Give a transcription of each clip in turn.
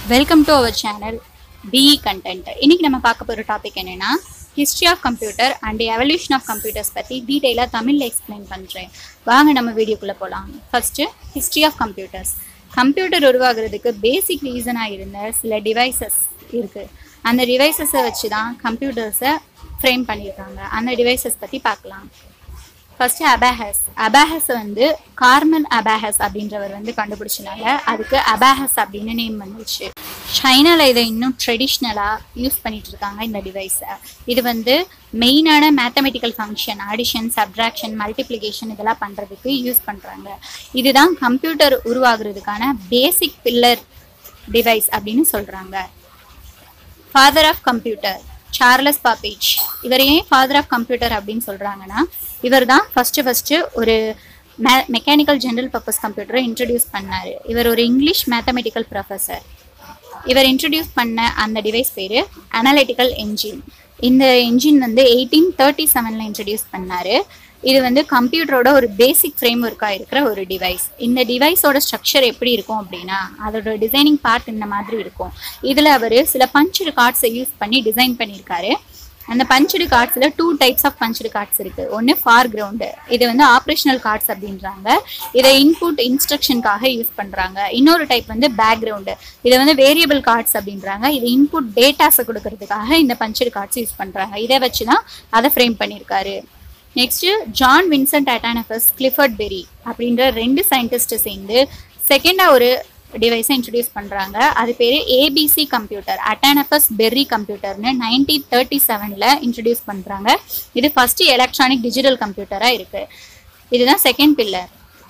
welcome to our channel BE content இன்னைக்கு நம்ம பார்க்க போகிற டாபிக் என்னன்னா history of computer and evolution of computers பற்றி டீட்டெயிலாக தமிழில் எக்ஸ்பிளைன் பண்ணுறேன் வாங்க நம்ம வீடியோக்குள்ளே போகலாம் first history of computers computer உருவாகிறதுக்கு பேசிக் ரீசனாக இருந்த சில டிவைசஸ் இருக்குது அந்த டிவைசஸை வச்சு தான் கம்ப்யூட்டர்ஸை ஃப்ரேம் பண்ணியிருக்காங்க அந்த டிவைசஸ் பற்றி பார்க்கலாம் ஃபர்ஸ்ட் அபாஹஸ் அபாஹஸ் வந்து கார்மன் அபாஹஸ் அப்படின்றவர் வந்து கண்டுபிடிச்சனால அதுக்கு அபாஹஸ் அப்படின்னு நேம் வந்துச்சு சைனால இதை இன்னும் ட்ரெடிஷ்னலாக யூஸ் பண்ணிட்டு இருக்காங்க இந்த டிவைஸை இது வந்து மெயினான mathematical function addition subtraction multiplication இதெல்லாம் பண்ணுறதுக்கு யூஸ் பண்ணுறாங்க இதுதான் கம்ப்யூட்டர் உருவாகிறதுக்கான பேசிக் பில்லர் டிவைஸ் அப்படின்னு சொல்கிறாங்க father of computer Charles Babbage இவர் ஏன் ஃபாதர் ஆஃப் கம்ப்யூட்டர் அப்படின்னு சொல்கிறாங்கன்னா இவர் தான் ஃபஸ்ட்டு ஃபஸ்ட்டு ஒரு மே மெக்கானிக்கல் ஜென்ரல் பர்பஸ் கம்ப்யூட்டரை இன்ட்ரடியூஸ் பண்ணார் இவர் ஒரு இங்கிலீஷ் மேத்தமெட்டிக்கல் ப்ரொஃபஸர் இவர் இன்ட்ரடியூஸ் பண்ண அந்த டிவைஸ் பேர் அனலிட்டிக்கல் என்ஜின் இந்த என்ஜின் வந்து எயிட்டீன் தேர்ட்டி செவனில் இன்ட்ரடியூஸ் பண்ணார் இது வந்து கம்ப்யூட்டரோட ஒரு பேசிக் ஃப்ரேம் ஒர்க்காக இருக்கிற ஒரு டிவைஸ் இந்த டிவைஸோட ஸ்ட்ரக்சர் எப்படி இருக்கும் அப்படின்னா அதோட டிசைனிங் பார்ட் இந்த மாதிரி இருக்கும் இதில் அவர் சில பஞ்சடு கார்ட்ஸை யூஸ் பண்ணி டிசைன் பண்ணியிருக்காரு அந்த பஞ்சடு கார்ட்ஸில் two types of punched cards இருக்குது ஒன்று ஃபார் கிரவுண்டு இது வந்து ஆப்ரேஷனல் கார்ட்ஸ் அப்படின்றாங்க இதை இன்புட் இன்ஸ்ட்ரக்ஷனுக்காக யூஸ் பண்ணுறாங்க இன்னொரு டைப் வந்து பேக்ரவுண்டு இதை வந்து வேரியபிள் கார்ட்ஸ் அப்படின்றாங்க இது இன்புட் டேட்டாஸை கொடுக்கறதுக்காக இந்த பஞ்சடு கார்ட்ஸ் யூஸ் பண்ணுறாங்க இதை வச்சு தான் அதை ஃப்ரேம் பண்ணியிருக்காரு next John Vincent Atanasoff Clifford Berry அப்படின்ற ரெண்டு சயின்டிஸ்ட்டை சேர்ந்து செகண்டாக ஒரு டிவைஸை இன்ட்ரடியூஸ் பண்ணுறாங்க அது பேர் ஏபிசி கம்ப்யூட்டர் அட்டானஃபஸ் பெர்ரி கம்ப்யூட்டர்னு நைன்டீன் தேர்ட்டி செவனில் இன்ட்ரடியூஸ் பண்ணுறாங்க இது ஃபஸ்ட்டு எலக்ட்ரானிக் டிஜிட்டல் கம்ப்யூட்டராக இருக்குது இதுதான் second pillar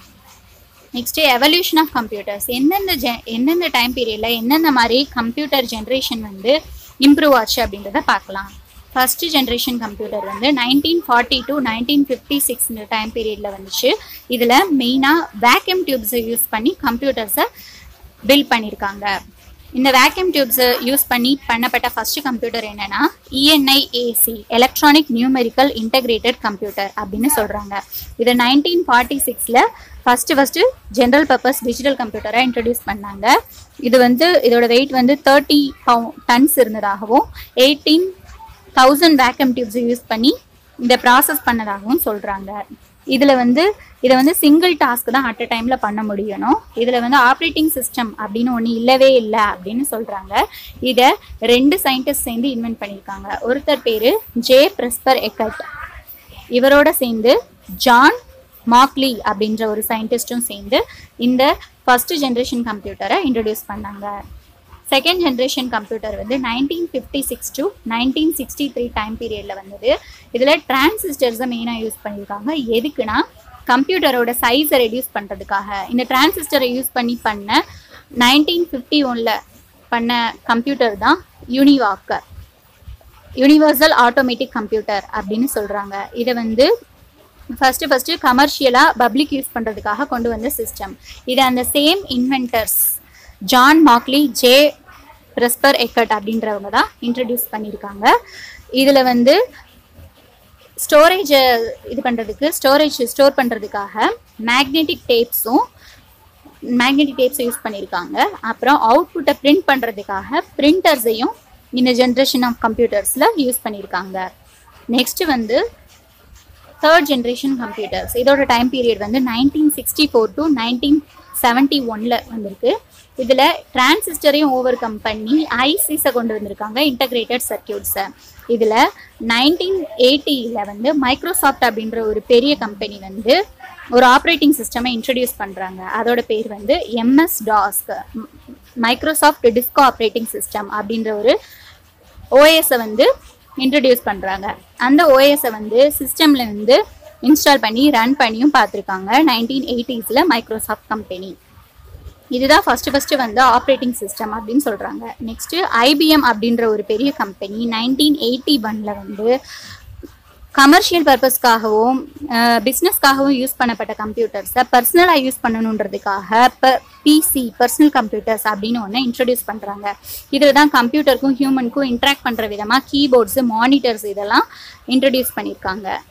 next evolution of computers எந்தெந்த ஜெ எந்தெந்த டைம் பீரியடில் எந்தெந்த மாதிரி கம்ப்யூட்டர் ஜென்ரேஷன் வந்து இம்ப்ரூவ் ஆச்சு அப்படின்றத பார்க்கலாம் ஃபஸ்ட்டு ஜென்ரேஷன் கம்ப்யூட்டர் வந்து nineteen forty to nineteen fifty six time பீரியடில் வந்துச்சு இதில் மெயினாக வேக்யூம் டியூப்ஸை யூஸ் பண்ணி கம்ப்யூட்டர்ஸை பில்ட் பண்ணியிருக்காங்க இந்த வேக்யூம் டியூப்ஸை யூஸ் பண்ணி பண்ணப்பட்ட ஃபர்ஸ்ட் கம்ப்யூட்டர் என்னன்னா ENIAC electronic numerical integrated computer அப்படின்னு சொல்கிறாங்க இதை நைன்டீன் ஃபார்ட்டி சிக்ஸில் first first general purpose digital கம்ப்யூட்டராக இன்ட்ரடியூஸ் பண்ணாங்க இது வந்து இதோட வெயிட் வந்து தேர்ட்டி பவு டன்ஸ் இருந்ததாகவும் eighteen thousand vacuum tubes use பண்ணி இந்த ப்ராசஸ் பண்ணதாகவும் சொல்கிறாங்க இதில் வந்து இதை வந்து சிங்கிள் டாஸ்க் தான் அட் அ டைமில் பண்ண முடியணும் இதில் வந்து ஆப்ரேட்டிங் சிஸ்டம் அப்படின்னு ஒன்று இல்லவே இல்லை அப்படின்னு சொல்கிறாங்க இதை ரெண்டு சயின்டிஸ்ட் சேர்ந்து இன்வென்ட் பண்ணியிருக்காங்க ஒருத்தர் பேர் ஜே பிரஸ்பர் எக்கட் இவரோட சேர்ந்து ஜான் மாக்லி அப்படின்ற ஒரு சயின்டிஸ்ட்டும் சேர்ந்து இந்த ஃபஸ்ட்டு ஜென்ரேஷன் கம்ப்யூட்டரை இன்ட்ரடியூஸ் பண்ணாங்க செகண்ட் ஜென்ரேஷன் கம்ப்யூட்டர் வந்து nineteen fifty six to nineteen sixty three time பீரியடில் வந்தது இதில் டிரான்சிஸ்டர்ஸை மெயினாக யூஸ் பண்ணியிருக்காங்க எதுக்குன்னா கம்ப்யூட்டரோட சைஸை ரெடியூஸ் பண்ணுறதுக்காக இந்த டிரான்சிஸ்டரை யூஸ் பண்ணி பண்ண நைன்டீன் ஃபிஃப்டி ஒனில் பண்ண கம்ப்யூட்டர் தான் யூனிவாக்கர் யூனிவர்சல் ஆட்டோமேட்டிக் கம்ப்யூட்டர் அப்படின்னு சொல்கிறாங்க இதை வந்து ஃபஸ்ட்டு ஃபஸ்ட்டு கமர்ஷியலாக பப்ளிக் யூஸ் பண்ணுறதுக்காக கொண்டு வந்த சிஸ்டம் இது அந்த same inventors John Mauchly J Presper Eckert அப்படின்றவங்க தான் இன்ட்ரடியூஸ் பண்ணியிருக்காங்க இதில் வந்து ஸ்டோரேஜை இது பண்ணுறதுக்கு ஸ்டோரேஜ் ஸ்டோர் பண்ணுறதுக்காக மேக்னெட்டிக் டேப்ஸும் மேக்னெட்டிக் டேப்ஸை யூஸ் பண்ணியிருக்காங்க அப்புறம் அவுட்புட்டை பிரிண்ட் பண்ணுறதுக்காக பிரிண்டர்ஸையும் இந்த ஜென்ரேஷன் ஆஃப் கம்ப்யூட்டர்ஸில் யூஸ் பண்ணியிருக்காங்க நெக்ஸ்ட்டு வந்து தேர்ட் ஜென்ரேஷன் கம்ப்யூட்டர்ஸ் இதோட டைம் பீரியட் வந்து nineteen sixty four to nineteen seventy ஒனில் வந்திருக்கு இதில் டிரான்சிஸ்டரையும் ஓவர் கம் பண்ணி ஐசிஸை கொண்டு வந்திருக்காங்க இன்டகிரேட்டட் சர்க்கியூட்ஸை இதில் நைன்டீன் எயிட்டியில் வந்து மைக்ரோசாஃப்ட் அப்படின்ற ஒரு பெரிய கம்பெனி வந்து ஒரு ஆப்ரேட்டிங் சிஸ்டமை இன்ட்ரடியூஸ் பண்ணுறாங்க அதோட பேர் வந்து MS DOS Microsoft disk operating system அப்படின்ற ஒரு ஓஎஸை வந்து இன்ட்ரடியூஸ் பண்ணுறாங்க அந்த ஓஎஸை வந்து சிஸ்டமில் வந்து இன்ஸ்டால் பண்ணி ரன் பண்ணியும் பார்த்துருக்காங்க நைன்டீன் எயிட்டிஸில் மைக்ரோசாஃப்ட் கம்பெனி இதுதான் ஃபஸ்ட்டு ஃபஸ்ட்டு வந்து ஆப்ரேட்டிங் சிஸ்டம் அப்படின்னு சொல்கிறாங்க நெக்ஸ்ட்டு ஐபிஎம் அப்படின்ற ஒரு பெரிய கம்பெனி நைன்டீன் எயிட்டி ஒனில் வந்து கமர்ஷியல் பர்பஸ்க்காகவும் பிஸ்னஸ்க்காகவும் யூஸ் பண்ணப்பட்ட கம்ப்யூட்டர்ஸை பர்சனலாக யூஸ் பண்ணணுன்றதுக்காக ப பிசி பர்சனல் கம்ப்யூட்டர்ஸ் அப்படின்னு ஒன்று இன்ட்ரடியூஸ் பண்ணுறாங்க இதில் தான் கம்ப்யூட்டருக்கும் ஹியூமனுக்கும் இன்ட்ராக்ட் பண்ணுற விதமாக கீபோர்ட்ஸு மானிட்டர்ஸ் இதெல்லாம் இன்ட்ரடியூஸ் பண்ணியிருக்காங்க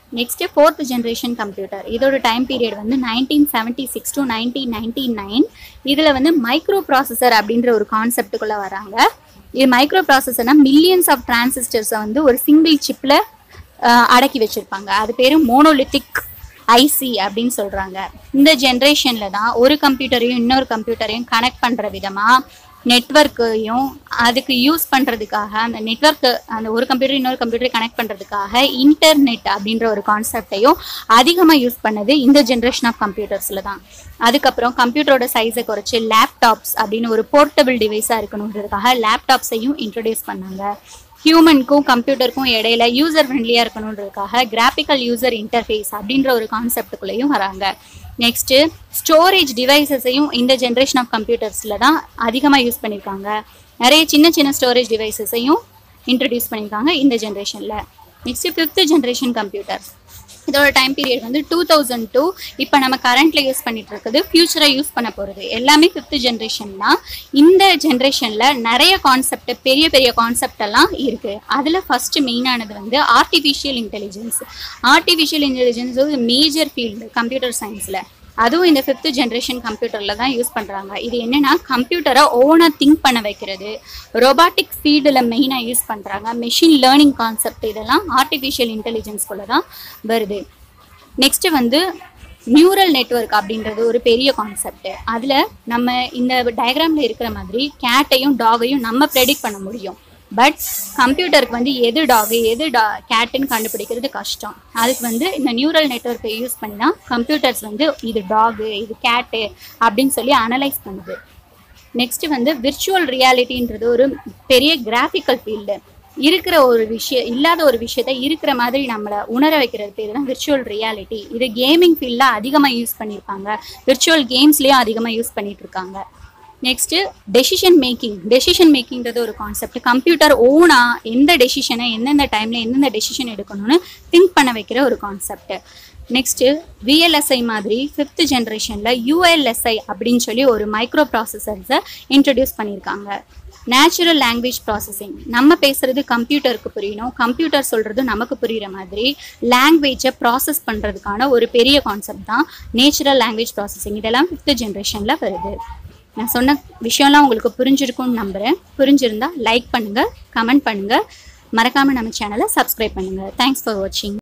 நெக்ஸ்ட் ஃபோர்த் ஜென்ரேஷன் கம்ப்யூட்டர் இதோட டைம் பீரியட் வந்து nineteen seventy six to nineteen ninety nine இதில் வந்து மைக்ரோ ப்ராசஸர் அப்படின்ற ஒரு கான்செப்டுக்குள்ளே வராங்க இது மைக்ரோ ப்ராசஸர்னா மில்லியன்ஸ் ஆஃப் டிரான்சிஸ்டர்ஸை வந்து ஒரு சிங்கிள் சிப்பில் அடக்கி வச்சுருப்பாங்க அது பேர் மோனோலித்திக் ஐசி அப்படின்னு சொல்கிறாங்க இந்த ஜென்ரேஷனில் தான் ஒரு கம்ப்யூட்டரையும் இன்னொரு கம்ப்யூட்டரையும் கனெக்ட் பண்ணுற விதமாக நெட்ஒர்க்கையும் அதுக்கு யூஸ் பண்ணுறதுக்காக அந்த நெட்ஒர்க்கு அந்த ஒரு கம்ப்யூட்டர் இன்னொரு கம்ப்யூட்டரை கனெக்ட் பண்ணுறதுக்காக இன்டர்நெட் அப்படின்ற ஒரு கான்செப்டையும் அதிகமாக யூஸ் பண்ணது இந்த ஜென்ரேஷன் ஆஃப் கம்ப்யூட்டர்ஸில் தான் அதுக்கப்புறம் கம்ப்யூட்டரோட சைஸை குறைச்சி லேப்டாப்ஸ் அப்படின்னு ஒரு போர்ட்டபிள் டிவைஸாக இருக்கணுன்றதுக்காக லேப்டாப்ஸையும் இன்ட்ரடியூஸ் பண்ணாங்க ஹியூமனுக்கும் கம்ப்யூட்டருக்கும் இடையில யூசர் ஃப்ரெண்ட்லியாக இருக்கணுன்றதுக்காக கிராஃபிக்கல் யூசர் இன்டர்ஃபேஸ் அப்படின்ற ஒரு கான்செப்டுக்குள்ளேயும் வராங்க நெக்ஸ்ட்டு ஸ்டோரேஜ் டிவைசஸையும் இந்த ஜென்ரேஷன் ஆஃப் கம்ப்யூட்டர்ஸில் தான் அதிகமாக யூஸ் பண்ணியிருக்காங்க நிறைய சின்ன சின்ன ஸ்டோரேஜ் டிவைசஸையும் இன்ட்ரடியூஸ் பண்ணியிருக்காங்க இந்த ஜென்ரேஷனில் நெக்ஸ்ட்டு ஃபிஃப்த் ஜென்ரேஷன் கம்ப்யூட்டர் இதோட டைம் பீரியட் வந்து டூ தௌசண்ட் டூ இப்போ நம்ம கரண்ட்ல யூஸ் பண்ணிட்டு இருக்குது ஃபியூச்சரை யூஸ் பண்ண போகிறது எல்லாமே ஃபிஃப்த் ஜென்ரேஷன் தான் இந்த ஜென்ரேஷனில் நிறைய கான்செப்ட் பெரிய பெரிய கான்செப்ட் எல்லாம் இருக்குது அதில் ஃபர்ஸ்ட் மெயினானது வந்து ஆர்டிஃபிஷியல் இன்டெலிஜென்ஸ் ஆர்டிஃபிஷியல் இன்டெலிஜென்ஸ் ஒரு மேஜர் ஃபீல்டு கம்ப்யூட்டர் சயின்ஸில் அதுவும் இந்த ஃபிஃப்த் ஜென்ரேஷன் கம்ப்யூட்டரில் தான் யூஸ் பண்ணுறாங்க இது என்னென்னா கம்ப்யூட்டரை ஓனாக திங்க் பண்ண வைக்கிறது ரொபாட்டிக் ஃபீல்டில் மெயினாக யூஸ் பண்ணுறாங்க மெஷின் லேர்னிங் கான்செப்ட் இதெல்லாம் ஆர்டிஃபிஷியல் இன்டெலிஜென்ஸ்குள்ளே தான் வருது நெக்ஸ்ட்டு வந்து நியூரல் நெட்வொர்க் அப்படின்றது ஒரு பெரிய கான்செப்ட் அதில் நம்ம இந்த டயக்ராமில் இருக்கிற மாதிரி கேட்டையும் டாகையும் நம்ம ப்ரெடிக்ட் பண்ண முடியும் பட் கம்ப்யூட்டருக்கு வந்து எது டாகு எது டா கேட்டுன்னு கண்டுபிடிக்கிறது கஷ்டம் அதுக்கு வந்து இந்த நியூரல் நெட்வொர்க்கை யூஸ் பண்ணி தான் கம்ப்யூட்டர்ஸ் வந்து இது டாகு இது கேட்டு அப்படின்னு சொல்லி அனலைஸ் பண்ணுது நெக்ஸ்ட் வந்து விர்ச்சுவல் ரியாலிட்டின்றது ஒரு பெரிய கிராஃபிக்கல் ஃபீல்டு இருக்கிற ஒரு விஷயம் இல்லாத ஒரு விஷயத்த இருக்கிற மாதிரி நம்மளை உணர வைக்கிறது பேர் தான் விர்ச்சுவல் ரியாலிட்டி இது கேமிங் ஃபீல்டில் அதிகமாக யூஸ் பண்ணியிருப்பாங்க விர்ச்சுவல் கேம்ஸ்லேயும் அதிகமாக யூஸ் பண்ணிட்டு இருக்காங்க நெக்ஸ்ட்டு டெசிஷன் மேக்கிங் டெசிஷன் மேக்கிங்கிறது ஒரு கான்செப்ட் கம்ப்யூட்டர் ஓனாக எந்த டெசிஷனை எந்தெந்த டைமில் எந்தெந்த டெசிஷன் எடுக்கணும்னு திங்க் பண்ண வைக்கிற ஒரு கான்செப்ட் நெக்ஸ்ட்டு விஎல்எஸ்ஐ மாதிரி ஃபிஃப்த் ஜென்ரேஷனில் யூஎல்எஸ்ஐ அப்படின்னு சொல்லி ஒரு மைக்ரோ ப்ராசஸர்ஸை இன்ட்ரடியூஸ் பண்ணியிருக்காங்க நேச்சுரல் லாங்குவேஜ் ப்ராசஸிங் நம்ம பேசுறது கம்ப்யூட்டருக்கு புரியணும் கம்ப்யூட்டர் சொல்கிறது நமக்கு புரிகிற மாதிரி லாங்குவேஜை ப்ராசஸ் பண்ணுறதுக்கான ஒரு பெரிய கான்செப்ட் தான் நேச்சுரல் லாங்குவேஜ் ப்ராசஸிங் இதெல்லாம் ஃபிஃப்த் ஜென்ரேஷனில் வருது நான் சொன்ன விஷயம்லாம் உங்களுக்கு புரிஞ்சிருக்கும்னு நம்புகிறேன் புரிஞ்சிருந்தா லைக் பண்ணுங்கள் கமெண்ட் பண்ணுங்கள் மறக்காமல் நம்ம சேனலை சப்ஸ்கிரைப் பண்ணுங்கள் தேங்க்ஸ் ஃபார் வாட்சிங்